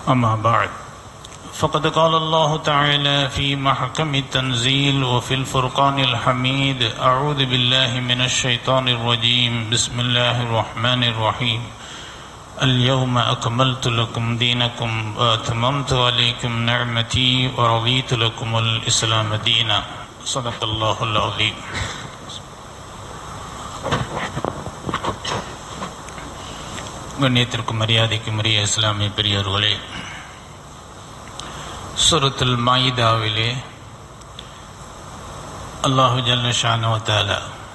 أما بعد فقد قال الله تعالى في محكم التنزيل وفي الفرقان الحميد أعوذ بالله من الشيطان الرجيم بسم الله الرحمن الرحيم اليوم أكملت لكم دينكم وأتممت عليكم نعمتي ورضيت لكم الإسلام دينا صدق الله العظيم கண்ணியத்திற்கும் மரியாதைக்கும் உரிய இஸ்லாமிய பெரியவர்களே சுரத்துல் மாயிதாவிலே அல்லாஹு ஜல்லஷானவத்தால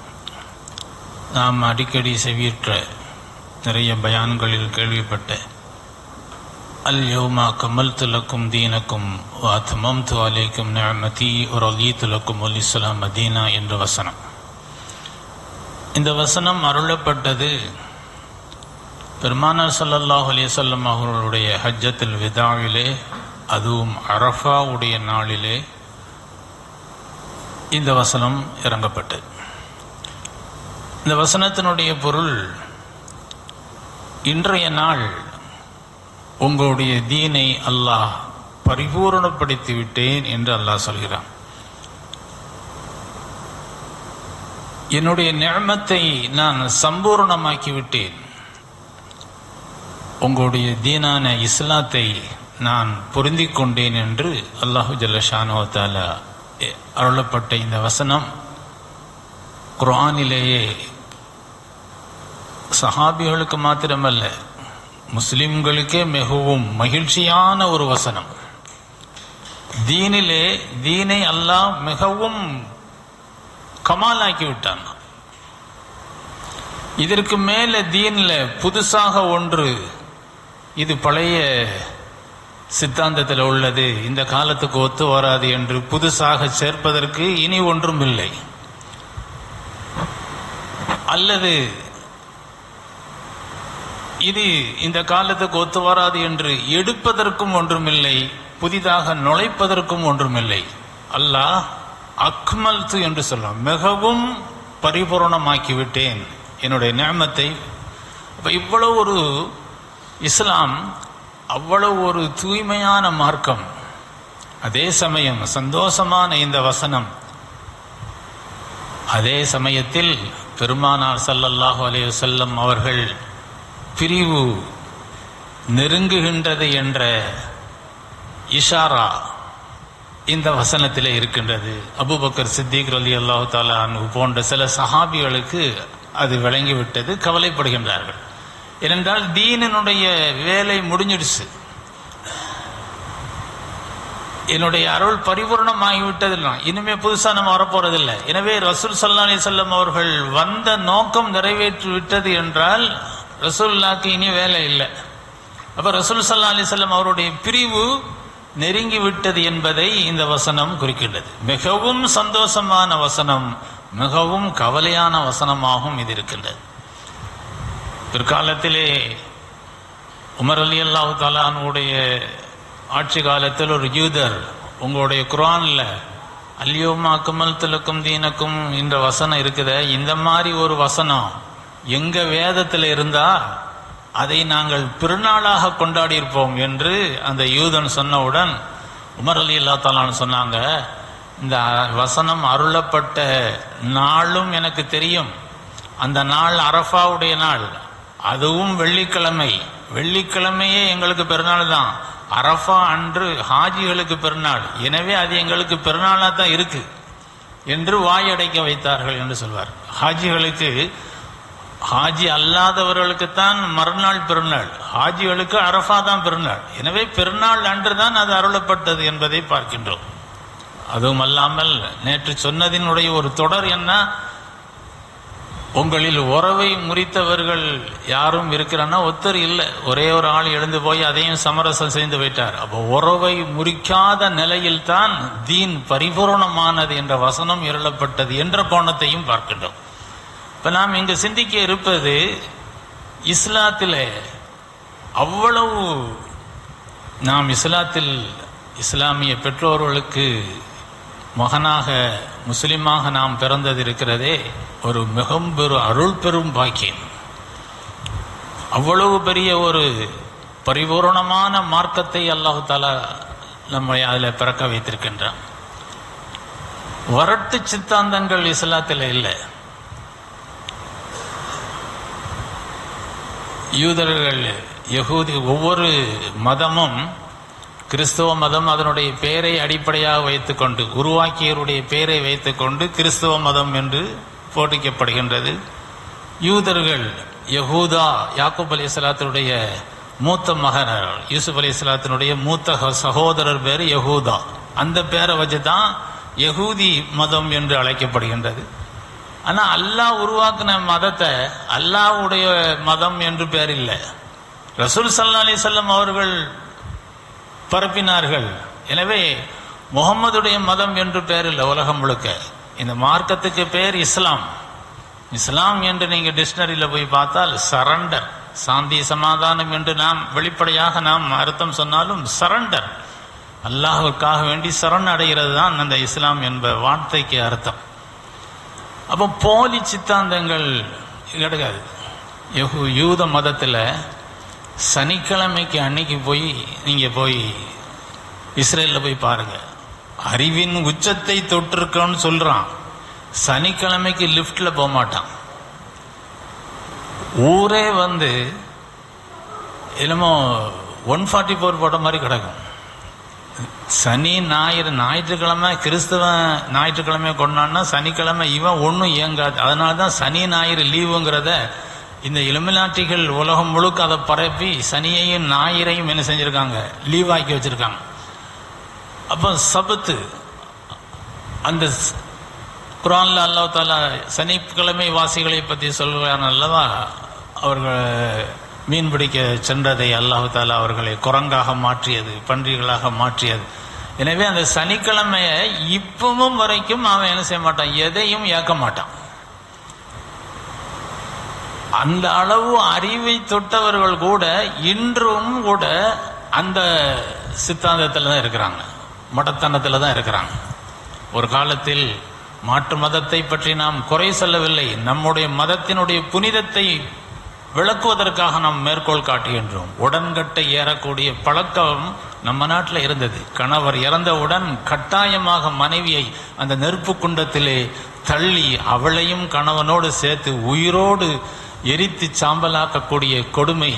நாம் அடிக்கடி செவியுற்ற நிறைய பயான்களில் கேள்விப்பட்ட அல் யோமா கமல் துலக்கும் தீனக்கும் வாத்மம் துவாலேக்கும் நிழமதி ஒரு அலி துலக்கும் அல் இஸ்லாம் மதீனா என்ற வசனம் இந்த வசனம் அருளப்பட்டது பெருமானார் ஸல்லல்லாஹு அலைஹி வஸல்லம் அவர்களுடைய ஹஜ்ஜத்துல் விதாவிலே அதுவும் அரஃபாவுடைய நாளிலே இந்த வசனம் இறங்கப்பட்டது இந்த வசனத்தினுடைய பொருள் இன்றைய நாள் உங்களுடைய தீனை அல்லாஹ் பரிபூரணப்படுத்தி விட்டேன் என்று அல்லாஹ் சொல்கிறான் என்னுடைய நியமத்தை நான் சம்பூர்ணமாக்கி விட்டேன் உங்களுடைய தீனான இஸ்லாத்தை நான் பொருந்திக் கொண்டேன் என்று அல்லாஹு ஜல்லஷானோத்தால அருளப்பட்ட இந்த வசனம் குர்ஆனிலேயே சஹாபிகளுக்கு மாத்திரமல்ல முஸ்லிம்களுக்கே மிகவும் மகிழ்ச்சியான ஒரு வசனம் தீனிலே தீனை அல்லாஹ் மிகவும் கமாலாக்கி விட்டான் இதற்கு மேல தீன்ல புதுசாக ஒன்று இது பழைய சித்தாந்தத்தில் உள்ளது இந்த காலத்துக்கு ஒத்து வராது என்று புதுசாக சேர்ப்பதற்கு இனி ஒன்றும் இல்லை அல்லது இது இந்த காலத்துக்கு ஒத்து வராது என்று எடுப்பதற்கும் ஒன்றுமில்லை புதிதாக நுழைப்பதற்கும் ஒன்றுமில்லை அல்லாஹ் அக்மல்து என்று சொல்லும் மிகவும் பரிபூரணமாக்கி விட்டேன் என்னுடைய நியமத்தை அப்ப இவ்வளவு ஒரு இஸ்லாம் அவ்வளவு ஒரு தூய்மையான மார்க்கம் அதே சமயம் சந்தோஷமான இந்த வசனம் அதே சமயத்தில் பெருமானார் சல்லல்லாஹு அலைஹி வஸல்லம் அவர்கள் பிரிவு நெருங்குகின்றது என்ற இஷாரா இந்த வசனத்திலே இருக்கின்றது அபுபக்கர் சித்திக் அலி அல்லாஹு தாலா போன்ற சில சஹாபிகளுக்கு அது விளங்கிவிட்டது கவலைப்படுகின்றார்கள் ஏனென்றால் தீனனுடைய வேலை முடிஞ்சிடுச்சு என்னுடைய அருள் பரிபூர்ணமாகிவிட்டது இனிமே புதுசா நம்ம வரப்போறதில்லை எனவே ரசூல் சல்லா அலி சொல்லம் அவர்கள் வந்த நோக்கம் நிறைவேற்றி விட்டது என்றால் ரசூல்லாக்கு இனி வேலை இல்லை அப்ப ரசூல் சல்லா அலி சொல்லம் அவருடைய பிரிவு நெருங்கி விட்டது என்பதை இந்த வசனம் குறிக்கின்றது மிகவும் சந்தோஷமான வசனம் மிகவும் கவலையான வசனமாகவும் இது இருக்கின்றது பிற்காலத்திலே உமர் அலி அல்லாஹு தாலானுடைய ஆட்சி காலத்தில் ஒரு யூதர் உங்களுடைய குரான்ல அல்யோமா அக்குமல் திலக்கும் தீனக்கும் என்ற வசனம் இருக்குத இந்த மாதிரி ஒரு வசனம் எங்க வேதத்தில் இருந்தா அதை நாங்கள் பெருநாளாக கொண்டாடி இருப்போம் என்று அந்த யூதன் சொன்னவுடன் உமர் அலி அல்லா தாலான்னு சொன்னாங்க இந்த வசனம் அருளப்பட்ட நாளும் எனக்கு தெரியும் அந்த நாள் அரஃபாவுடைய நாள் அதுவும் வெள்ளிக்கிழமை வெள்ளிக்கிழமையே எங்களுக்கு பெருநாள் தான் அரஃபா அன்று ஹாஜிகளுக்கு பெருநாள் எனவே அது எங்களுக்கு பெருநாளாக தான் இருக்கு என்று வாயடைக்க வைத்தார்கள் என்று சொல்வார் ஹாஜிகளுக்கு ஹாஜி அல்லாதவர்களுக்குத்தான் மறுநாள் பெருநாள் ஹாஜிகளுக்கு அரஃபா தான் பெருநாள் எனவே பெருநாள் அன்று தான் அது அருளப்பட்டது என்பதை பார்க்கின்றோம் அதுவும் அல்லாமல் நேற்று சொன்னதினுடைய ஒரு தொடர் என்ன உங்களில் உறவை முறித்தவர்கள் யாரும் இருக்கிறான்னா ஒத்தர் இல்லை ஒரே ஒரு ஆள் எழுந்து போய் அதையும் சமரசம் செய்து விட்டார் அப்போ உறவை முறிக்காத நிலையில் தான் தீன் பரிபூர்ணமானது என்ற வசனம் இருளப்பட்டது என்ற கோணத்தையும் பார்க்கின்றோம் இப்ப நாம் இங்கு சிந்திக்க இருப்பது இஸ்லாத்தில் அவ்வளவு நாம் இஸ்லாத்தில் இஸ்லாமிய பெற்றோர்களுக்கு மகனாக முஸ்லிமாக நாம் பிறந்தது இருக்கிறதே ஒரு மிகவும் பெரும் அருள் பெரும் பாக்கியம் அவ்வளவு பெரிய ஒரு பரிபூரணமான மார்க்கத்தை அல்லாஹு தாலா நம்மை அதில் பிறக்க வைத்திருக்கின்றான் வரட்டு சித்தாந்தங்கள் இஸ்லாத்தில் இல்லை யூதர்கள் யகூதி ஒவ்வொரு மதமும் கிறிஸ்துவ மதம் அதனுடைய பெயரை அடிப்படையாக வைத்துக்கொண்டு உருவாக்கியவருடைய பெயரை வைத்துக்கொண்டு கிறிஸ்துவ மதம் என்று போட்டிக்கப்படுகின்றது யூதர்கள் யகூதா யாக்கூப் அலி இஸ்லாத்தினுடைய மூத்த மகன் யூசுப் அலி இஸ்லாத்தினுடைய மூத்த ஹ- சகோதரர் பேர் யகூதா அந்த பேரை வச்சு தான் யகூதி மதம் என்று அழைக்கப்படுகின்றது ஆனா அல்லாஹ் உருவாக்கின மதத்தை அல்லாஹ்வுடைய மதம் என்று பேர் இல்லை ரசூல் சல்லா அலிசல்லம் அவர்கள் பரப்பினார்கள் எனவே முகம்மதுடைய மதம் என்று பெயர் இல்லை உலகம் முழுக்க இந்த மார்க்கத்துக்கு பேர் இஸ்லாம் இஸ்லாம் என்று நீங்க டிக்ஷனரியில போய் பார்த்தால் சரண்டர் சாந்தி சமாதானம் என்று நாம் வெளிப்படையாக நாம் அர்த்தம் சொன்னாலும் சரண்டர் அல்லாஹ்வுக்காக வேண்டி சரண் அடைகிறது தான் அந்த இஸ்லாம் என்ப வார்த்தைக்கு அர்த்தம் அப்போ போலி சித்தாந்தங்கள் கிடையாது யகு- யூத மதத்தில் சனிக்கிழமைக்கு அன்னைக்கு போய் நீங்க போய் இஸ்ரேலில் போய் பாருங்க அறிவின் உச்சத்தை தொட்டிருக்கோன்னு சொல்றான் சனிக்கிழமைக்கு லிஃப்ட்ல போக மாட்டான் ஊரே வந்து என்னமோ ஒன் ஃபார்ட்டி ஃபோர் போட்ட மாதிரி கிடக்கும் சனி ஞாயிறு ஞாயிற்றுக்கிழமை கிறிஸ்தவன் ஞாயிற்றுக்கிழமை கொண்டாடினா சனிக்கிழமை இவன் ஒன்றும் இயங்காது அதனால தான் சனி ஞாயிறு லீவுங்கிறத இந்த இலுமினாட்டிகள் உலகம் முழுக்க அதை பரப்பி சனியையும் ஞாயிறையும் என்ன செஞ்சிருக்காங்க லீவ் ஆக்கி வச்சிருக்காங்க அப்போ சபத்து அந்த ஸ்- குரான்ல அல்லாஹ் தாலா சனிக்கிழமை வாசிகளை பற்றி சொல்கிறான் அல்லவா அவர்கள் மீன் பிடிக்க சென்றதை அல்லாஹ் தாலா அவர்களை குரங்காக மாற்றியது பன்றிகளாக மாற்றியது எனவே அந்த சனிக்கிழமைய இப்பவும் வரைக்கும் அவன் என்ன செய்ய மாட்டான் எதையும் ஏற்க மாட்டான் அந்த அளவு அறிவை தொட்டவர்கள் கூட இன்றும் கூட அந்த சித்தாந்தத்தில் தான் இருக்கிறாங்க மடத்தனத்தில் தான் இருக்கிறாங்க ஒரு காலத்தில் மாற்று மதத்தை பற்றி நாம் குறை சொல்லவில்லை நம்முடைய மதத்தினுடைய புனிதத்தை விளக்குவதற்காக நாம் மேற்கோள் காட்டுகின்றோம் உடன்கட்டை ஏறக்கூடிய பழக்கம் நம்ம நாட்டில் இருந்தது கணவர் இறந்தவுடன் கட்டாயமாக மனைவியை அந்த நெருப்பு குண்டத்திலே தள்ளி அவளையும் கணவனோடு சேர்த்து உயிரோடு எரித்து சாம்பலாக்கக்கூடிய கொடுமை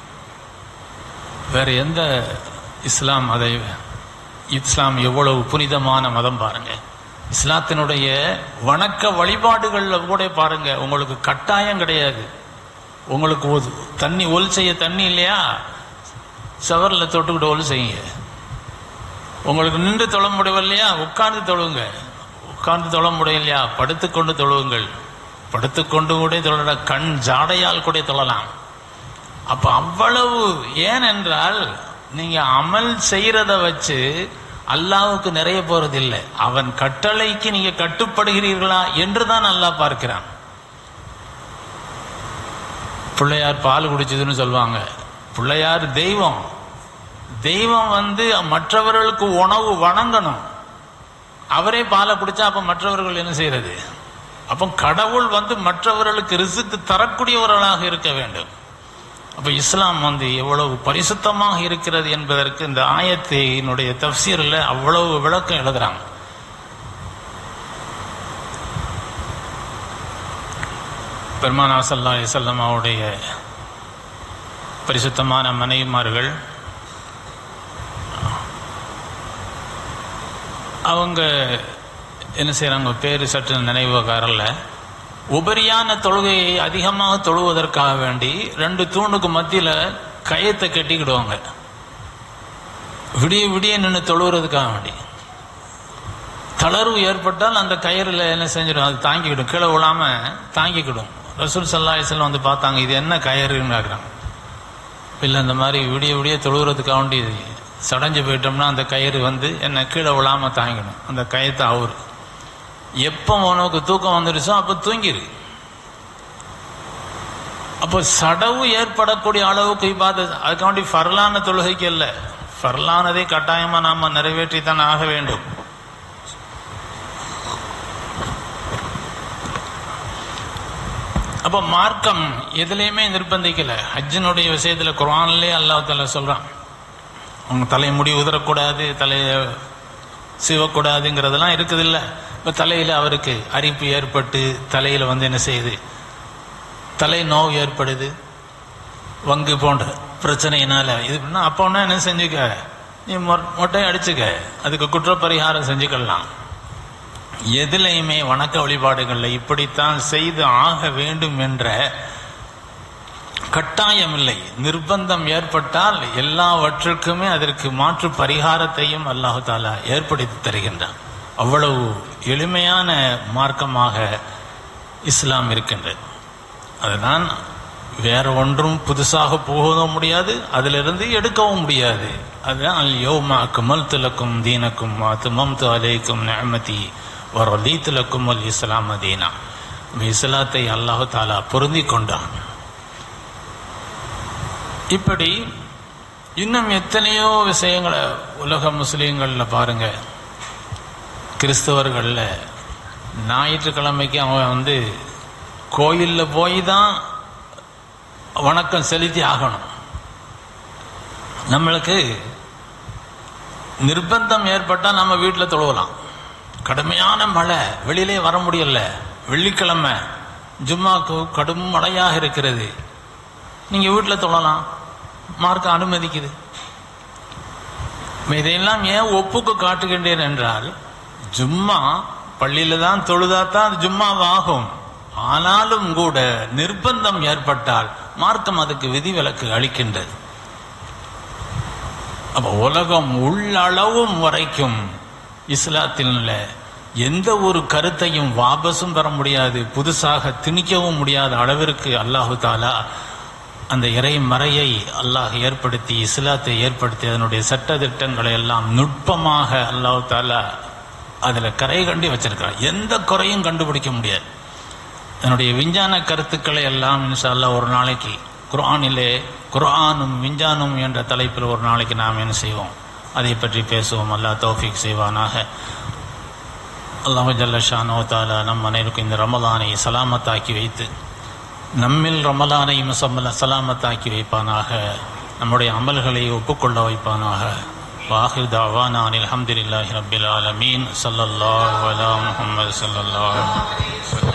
வேற எந்த இஸ்லாம் அதை இஸ்லாம் எவ்வளவு புனிதமான மதம் பாருங்க இஸ்லாத்தினுடைய வணக்க வழிபாடுகள்ல கூட பாருங்க உங்களுக்கு கட்டாயம் கிடையாது உங்களுக்கு ஒரு தண்ணி ஒல் செய்ய தண்ணி இல்லையா சவரில் தொட்டுக்கிட்டு ஒல் செய்யுங்க உங்களுக்கு நின்று தொழ முடியவில்லையா உட்கார்ந்து தொழுங்க உட்கார்ந்து தொழ முடியலையா படுத்துக்கொண்டு தொழுவுங்கள் படுத்துக்கொண்டு கூட தொழ கண் ஜாடையால் கூட தொழலாம் அப்ப அவ்வளவு ஏனென்றால் நீங்க அமல் செய்யறத வச்சு அல்லாவுக்கு நிறைய போறது இல்லை அவன் கட்டளைக்கு நீங்க கட்டுப்படுகிறீர்களா என்றுதான் அல்லாஹ் பார்க்கிறான் பிள்ளையார் பால் குடிச்சதுன்னு சொல்லுவாங்க பிள்ளையார் தெய்வம் தெய்வம் வந்து மற்றவர்களுக்கு உணவு வணங்கணும் அவரே பாலை குடிச்சா அப்ப மற்றவர்கள் என்ன செய்யறது அப்போ கடவுள் வந்து மற்றவர்களுக்கு ரிசுக்கு தரக்கூடியவர்களாக இருக்க வேண்டும் அப்ப இஸ்லாம் வந்து எவ்வளவு பரிசுத்தமாக இருக்கிறது என்பதற்கு இந்த ஆயத்தினுடைய தப்சீரில் அவ்வளவு விளக்கம் எழுதுறாங்க பெருமானா சல்லா அலிசல்லம் அவருடைய பரிசுத்தமான மனைவிமார்கள் அவங்க என்ன செய்யறாங்க பேரு சற்று நினைவுகாரல்ல உபரியான தொழுகையை அதிகமாக தொழுவதற்காக வேண்டி ரெண்டு தூணுக்கு மத்தியில கயத்தை கட்டிக்கிடுவாங்க விடிய விடிய நின்று தொழுகிறதுக்காக வேண்டி தளர்வு ஏற்பட்டால் அந்த கயிறுல என்ன செஞ்சிடும் அது தாங்கிக்கிடும் கீழே விழாம தாங்கிக்கிடும் ரசூல் சல்லா இஸ்லாம் வந்து பார்த்தாங்க இது என்ன கயிறுன்னு கேட்குறாங்க இல்லை இந்த மாதிரி விடிய விடிய தொழுகிறதுக்காக வேண்டி சடைஞ்சு போயிட்டோம்னா அந்த கயிறு வந்து என்ன கீழே விழாம தாங்கிடும் அந்த கயத்தை அவர் எப்போ உனக்கு தூக்கம் வந்துடுச்சோ அப்போ தூங்கிரு அப்போ சடவு ஏற்படக்கூடிய அளவுக்கு இபாத அதுக்காண்டி ஃபர்லான தொழுகைக்கு இல்லை ஃபர்லானதை கட்டாயமா நாம நிறைவேற்றித்தான் ஆக வேண்டும் அப்ப அப்ப மார்க்கம் எதுலையுமே நிர்பந்திக்கல ஹஜ்ஜினுடைய விஷயத்துல குர்ஆன்லயே அல்லாஹ் தாலா சொல்றான் அவங்க தலைமுடி உதறக்கூடாது தலைய சிவக்கூடாதுங்கிறதெல்லாம் இருக்குது இல்ல இப்ப தலையில அவருக்கு அரிப்பு ஏற்பட்டு தலையில வந்து என்ன செய்யுது தலை நோவு ஏற்படுது வங்கு போன்ற பிரச்சனையினால இது பண்ணா அப்போன்னா என்ன செஞ்சுக்க நீ மொ- மொட்டையை அடிச்சுக்க அதுக்கு குற்றப்பரிகாரம் செஞ்சுக்கலாம் எதுலையுமே வணக்க வழிபாடுகள்ல இப்படித்தான் செய்து ஆக வேண்டும் என்ற கட்டாயம் இல்லை நிர்பந்தம் ஏற்பட்டால் எல்லாவற்றுக்குமே அதற்கு மாற்று பரிகாரத்தையும் அல்லாஹு தாலா ஏற்படுத்தி தருகின்றான் அவ்வளவு எளிமையான மார்க்கமாக இஸ்லாம் இருக்கின்றது அதுதான் வேற ஒன்றும் புதுசாக போகவும் முடியாது அதிலிருந்து எடுக்கவும் முடியாது அதுதான் அல் யோமா குமல் துலக்கும் தீனக்கும் துமம் து அலைக்கும் நியமதி வரலீ துலக்கும் அல் இஸ்லாம் தீனா இஸ்லாத்தை அல்லாஹு தாலா பொருந்தி கொண்டான் இப்படி இன்னும் எத்தனையோ விஷயங்களை உலக முஸ்லீம்கள்ல பாருங்க கிறிஸ்தவர்கள்ல ஞாயிற்றுக்கிழமைக்கு அவன் வந்து கோயில்ல போய் தான் வணக்கம் செலுத்தி ஆகணும் நம்மளுக்கு நிர்பந்தம் ஏற்பட்டா நம்ம வீட்டில் தொழுவலாம் கடுமையான மழை வெளியிலே வர முடியல வெள்ளிக்கிழமை ஜும்மாக்கு கடும் மழையாக இருக்கிறது நீங்க வீட்டில் தொழலாம் மார்க்கம் அனுமதிக்குது இப்ப இதையெல்லாம் ஏன் ஒப்புக்கு காட்டுகின்றேன் என்றால் ஜும்மா பள்ளியில தான் தொழுதாத்தான் அது ஜும்மாவாகும் ஆனாலும் கூட நிர்பந்தம் ஏற்பட்டால் மார்க்கம் அதுக்கு விதிவிலக்கு அளிக்கின்றது அப்ப உலகம் உள்ளளவும் வரைக்கும் இஸ்லாத்தில் உள்ள எந்த ஒரு கருத்தையும் வாபஸும் பெற முடியாது புதுசாக திணிக்கவும் முடியாத அளவிற்கு அல்லாஹு தாலா அந்த இறை மறையை அல்லாஹ் ஏற்படுத்தி இஸ்லாத்தை ஏற்படுத்தி அதனுடைய சட்ட திட்டங்களை எல்லாம் நுட்பமாக அல்லாஹு தாலா அதுல கரை கண்டி வச்சிருக்கிறார் எந்த குறையும் கண்டுபிடிக்க முடியாது அதனுடைய விஞ்ஞான கருத்துக்களை எல்லாம் இன்ஷா அல்லாஹ் ஒரு நாளைக்கு குர்ஆனிலே குர்ஆனும் விஞ்ஞானும் என்ற தலைப்பில் ஒரு நாளைக்கு நாம் என்ன செய்வோம் அதை பற்றி பேசுவோம் அல்லாஹ் தௌஃபீக் செய்வானாக அல்லாஹு ஜல்ல ஷானோ தாலா நம் அனைவருக்கும் இந்த ரமலானை சலாமத்தாக்கி வைத்து நம்மில் ரமலானையும் சம்மல சலாமத்தாக்கி வைப்பானாக நம்முடைய அமல்களை ஒப்புக்கொள்ள வைப்பானாக வாஹிர் தாவானான் அல்ஹம்துலில்லாஹி ரப்பில் ஆலமீன் ஸல்லல்லாஹு அலா முஹம்மது ஸல்லல்லாஹு அலைஹி வஸல்லம்